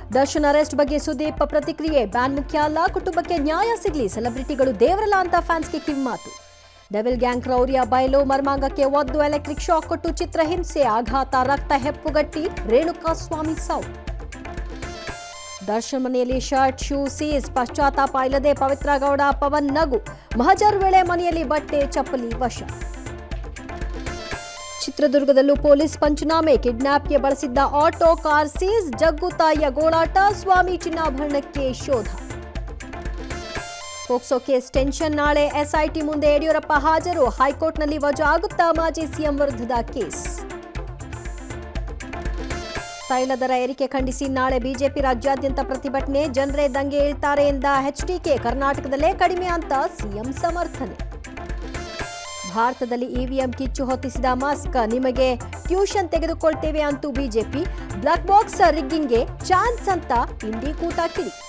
Darshan arrest ಬಗ್ಗೆ ಸುದೀಪ್ ಪ್ರತಿಕ್ರಿಯೆ ban ಮುಖ್ಯ ಅಲ್ಲ ಕುಟುಂಬಕ್ಕೆ ನ್ಯಾಯ ಸಿಗ್ಲಿ ಸೆಲೆಬ್ರಿಟಿಗಳು ದೇವರಲ್ಲ ಅಂತ ಫ್ಯಾನ್ಸ್ಗೆ ಕಿವಿಮಾತು ಡೆವಿಲ್ ಗ್ಯಾಂಗ್ ಕ್ರೌರ್ಯ ಬಯಲು ಮರ್ಮಾಂಗಕ್ಕೆ ಒದ್ದು ಎಲೆಕ್ಟ್ರಿಕ್ ಶಾಕ್ ಕೊಟ್ಟು ಚಿತ್ರಹಿಂಸೆ ಆಘಾತ ರಕ್ತ ಹೆಪ್ಪುಗಟ್ಟಿ ರೇಣುಕಾ ಸ್ವಾಮಿ ಸಾವು ದರ್ಶನ್ ಮನೆಯಲ್ಲಿ ಶರ್ಟ್ ಶೂ ಸೀಸ್ ಪಶ್ಚಾತ್ತಾಪ ಇಲ್ಲದೆ ಪವಿತ್ರ ಗೌಡ ಪವನ್ ನಗು ಮಹಜರ್ ವೇಳೆ ಮನೆಯಲ್ಲಿ ಬಟ್ಟೆ ಚಪ್ಪಲಿ ವಶ ಚಿತ್ರದುರ್ಗದಲ್ಲೂ ಪೊಲೀಸ್ ಪಂಚನಾಮೆ ಕಿಡ್ನಾಪ್ಗೆ ಬಳಸಿದ್ದ ಆಟೋ ಕಾರ್ ಸೀಸ್ ಜಗ್ಗು ತಾಯಿಯ ಗೋಳಾಟ ಸ್ವಾಮಿ ಚಿನ್ನಾಭರಣಕ್ಕೆ ಶೋಧ ಪೋಕ್ಸೋ ಕೇಸ್ ಟೆನ್ಷನ್ ನಾಳೆ ಎಸ್ಐಟಿ ಮುಂದೆ ಯಡಿಯೂರಪ್ಪ ಹಾಜರು ಹೈಕೋರ್ಟ್ನಲ್ಲಿ ವಜಾ ಆಗುತ್ತಾ ಮಾಜಿ ಸಿಎಂ ವಿರುದ್ಧದ ಕೇಸ್ ತೈಲ ದರ ಏರಿಕೆ ಖಂಡಿಸಿ ನಾಳೆ ಬಿಜೆಪಿ ರಾಜ್ಯಾದ್ಯಂತ ಪ್ರತಿಭಟನೆ ಜನರೇ ದಂಗೆ ಇಳ್ತಾರೆ ಎಂದ ಎಚ್ಡಿಕೆ ಕರ್ನಾಟಕದಲ್ಲೇ ಕಡಿಮೆ ಅಂತ ಸಿಎಂ ಸಮರ್ಥನೆ ಭಾರತದಲ್ಲಿ ಇವಿಎಂ ಕಿಚ್ಚು ಹೊತ್ತಿಸಿದ ಮಾಸ್ಕ್ ನಿಮಗೆ ಟ್ಯೂಷನ್ ತೆಗೆದುಕೊಳ್ತೇವೆ ಅಂತೂ ಬಿಜೆಪಿ ಬ್ಲಾಕ್ ಬಾಕ್ಸ್ ರಿಗ್ಗಿಂಗ್ಗೆ ಚಾನ್ಸ್ ಅಂತ ಇಂಡಿ ಕೂಟ ಕಿಡಿ